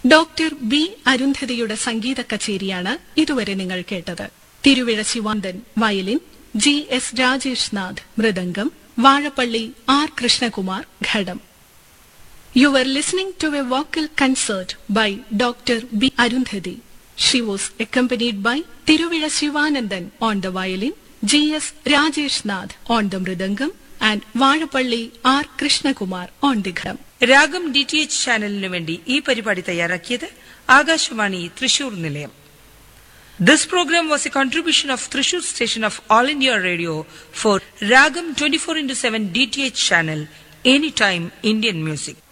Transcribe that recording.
Doctor B അരുന്ധതിയുടെ സംഗീത കച്ചേരിയാണ് ഇതുവരെ നിങ്ങൾ കേട്ടത് Thiruvizha Sivanandan violin G S Rajesh Nath mridangam Vazhappally R Krishnakumar ghatam You were listening to a vocal concert by Dr. B. Arundhati. She was accompanied by Tiruvira Shivanandan on the violin, G.S. Rajesh Nath on the mridangam, and Vazhapalli R. Krishnakumar on the gham. Raagam D T H ചാനലിനു വേണ്ടി ഈ പരിപാടി തയ്യാറാക്കിയത് ആകാശവാണി തൃശൂർ നിലയം this programme was a contribution of Thrissur station of all India radio for Raagam twenty four into seven D T H channel any time Indian music